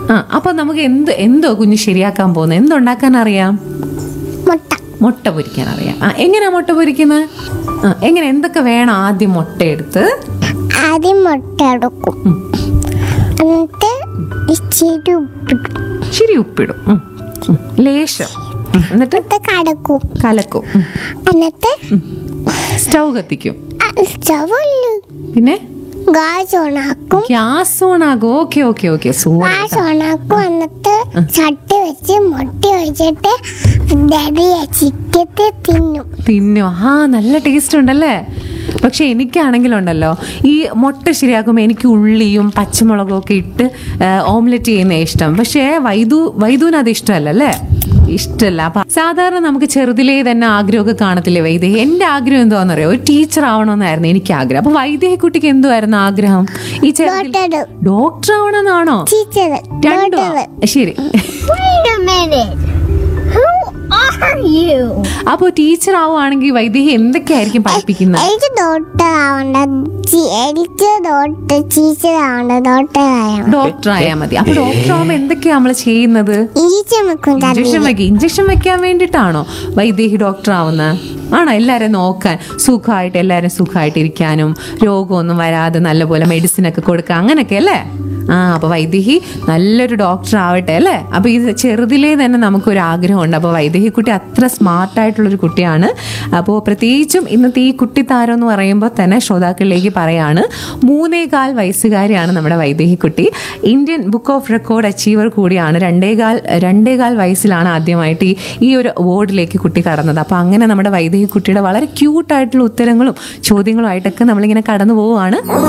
ആ അപ്പൊ നമുക്ക് എന്ത് എന്തോ കുഞ്ഞ് ശരിയാക്കാൻ പോകുന്നത് എന്തുണ്ടാക്കാൻ അറിയാം മുട്ട മുട്ട പൊരിക്കാൻ അറിയാം ആ എങ്ങനെയാ മുട്ട പൊരിക്കുന്നത് ആ എങ്ങനെ എന്തൊക്കെ വേണം ആദ്യം മുട്ട എടുത്ത് ആദ്യം മുട്ട എടുക്കും ഉം. എന്നിട്ട് ഇച്ചിരി ഉപ്പിടും ഇച്ചിരി ഉപ്പിടും ഉം. ഉം. ലേശം ഉം. എന്നിട്ട് എന്നിട്ട് കടക്കും കലക്കും ഉം. എന്നിട്ട് സ്റ്റൗ കത്തിക്കും സ്റ്റവല്ല പിന്നെ ഗ്യാസ് ഓണാക്കും ഗ്യാസ് ഓൺ ആകും okay okay okay super gas ഓണാക്കും എന്നിട്ട് ചട്ടി വെച്ച് മുട്ട ഒഴിച്ചിട്ട് ഡെറിയ ചിക്കത്തെ തിന്നും തിന്നു ആ നല്ല ടേസ്റ്റ് ഉണ്ടല്ലേ പക്ഷെ എനിക്കാണെങ്കിലുണ്ടല്ലോ ഈ മുട്ട ശരിയാക്കുമ്പോൾ എനിക്ക് ഉള്ളിയും പച്ചമുളകും ഒക്കെ ഇട്ട് ഓംലെറ്റ് ചെയ്യുന്ന ഇഷ്ടം പക്ഷേ വൈദു വൈദുവിന് അത് ഇഷ്ടമല്ല അല്ലേ ഇഷ്ടമല്ല അപ്പൊ സാധാരണ നമുക്ക് ചെറുതിലേ തന്നെ ആഗ്രഹമൊക്കെ കാണത്തില്ലേ വൈദേഹി എന്റെ ആഗ്രഹം എന്താണെന്നറിയോ ഒരു ടീച്ചർ ആവണമെന്നായിരുന്നു എനിക്ക് ആഗ്രഹം അപ്പൊ വൈദേഹി കുട്ടിക്ക് എന്തുമായിരുന്നു ആഗ്രഹം ഈ ചെറുതിൽ ഡോക്ടർ ഡോക്ടർ ആവണമെന്നാണോ ടീച്ചർ രണ്ടോ ഡോക്ടർ ശരി Wait a minute. Who are you? അപ്പൊ ടീച്ചർ ആവുകയാണെങ്കിൽ വൈദേഹി എന്തൊക്കെയായിരിക്കും പഠിപ്പിക്കുന്നത് എനിക്ക് ഡോക്ടർ ആവണ്ട ചി- എനിക്ക് ഡോക്ടർ ടീച്ചർ ആവണ്ട ഡോക്ടർ ആവണം ഡോക്ടർ ആയാൽ മതി അപ്പൊ ഡോക്ടർ ആവുമ്പോ എന്തൊക്കെയാ നമ്മൾ ചെയ്യുന്നത് ഇരിച്ചു വെക്കും ഇഞ്ചക്ഷൻ വെക്കുക ഇഞ്ചക്ഷൻ വെക്കാൻ വേണ്ടിയിട്ടാണോ വൈദേഹി ഡോക്ടർ ആവുന്നത് ആണോ എല്ലാവരും നോക്കാൻ സുഖമായിട്ട് എല്ലാവരും സുഖമായിട്ട് ഇരിക്കാനും രോഗമൊന്നും വരാതെ നല്ലപോലെ മെഡിസിൻ ഒക്കെ കൊടുക്കുക അങ്ങനെയൊക്കെ അല്ലേ ആ അപ്പൊ വൈദേഹി നല്ലൊരു ഡോക്ടർ ആവട്ടെ അല്ലേ അപ്പൊ ഇത് ചെറുതിലേ തന്നെ നമുക്കൊരു ആഗ്രഹമുണ്ട് അപ്പൊ വൈദേഹി കുട്ടി അത്ര സ്മാർട്ടായിട്ടുള്ളൊരു കുട്ടിയാണ് അപ്പോൾ പ്രത്യേകിച്ചും ഇന്നത്തെ ഈ കുട്ടിത്താരം എന്ന് പറയുമ്പോൾ തന്നെ ശ്രോതാക്കളിലേക്ക് പറയാണ് മൂന്നേകാൽ വയസ്സുകാരിയാണ് നമ്മുടെ വൈദേഹി കുട്ടി Indian book of record achiever കൂടിയാണ് രണ്ടേകാൽ രണ്ടേകാൽ വയസ്സിലാണ് ആദ്യമായിട്ട് ഈ ഈ ഒരു അവാർഡിലേക്ക് കുട്ടി കടന്നത് അപ്പോൾ അങ്ങനെ നമ്മുടെ വൈദേഹി കുട്ടിയുടെ വളരെ ക്യൂട്ടായിട്ടുള്ള ഉത്തരങ്ങളും ചോദ്യങ്ങളും ആയിട്ടൊക്കെ നമ്മളിങ്ങനെ കടന്നു പോവുകയാണ്